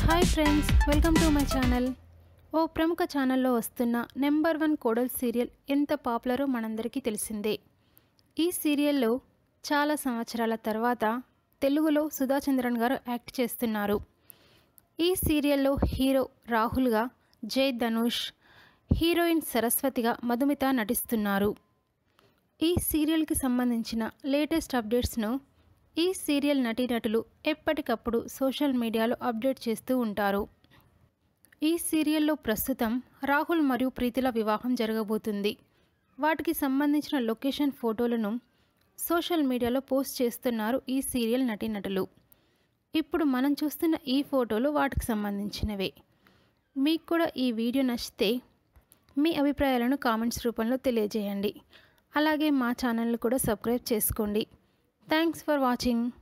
hi friends welcome to my channel ఓ ప్రముఖ ఛానల్లో వస్తున్న నెంబర్ వన్ కోడల్ సీరియల్ ఎంత పాపులరో మనందరికీ తెలిసిందే ఈ సీరియల్లో చాలా సంవత్సరాల తర్వాత తెలుగులో సుధాచంద్రన్ గారు యాక్ట్ చేస్తున్నారు ఈ సీరియల్లో హీరో రాహుల్గా జై ధనుష్ హీరోయిన్ సరస్వతిగా మధుమిత నటిస్తున్నారు ఈ సీరియల్కి సంబంధించిన లేటెస్ట్ అప్డేట్స్ను ఈ సీరియల్ నటీనటులు ఎప్పటికప్పుడు సోషల్ మీడియాలో అప్డేట్ చేస్తూ ఉంటారు ఈ సీరియల్లో ప్రస్తుతం రాహుల్ మరియు ప్రీతిల వివాహం జరగబోతుంది వాటికి సంబంధించిన లొకేషన్ ఫోటోలను సోషల్ మీడియాలో పోస్ట్ చేస్తున్నారు ఈ సీరియల్ నటీనటులు ఇప్పుడు మనం చూస్తున్న ఈ ఫోటోలు వాటికి సంబంధించినవే మీకు కూడా ఈ వీడియో నచ్చితే మీ అభిప్రాయాలను కామెంట్స్ రూపంలో తెలియజేయండి అలాగే మా ఛానల్ని కూడా సబ్స్క్రైబ్ చేసుకోండి థ్యాంక్స్ ఫర్ వాచింగ్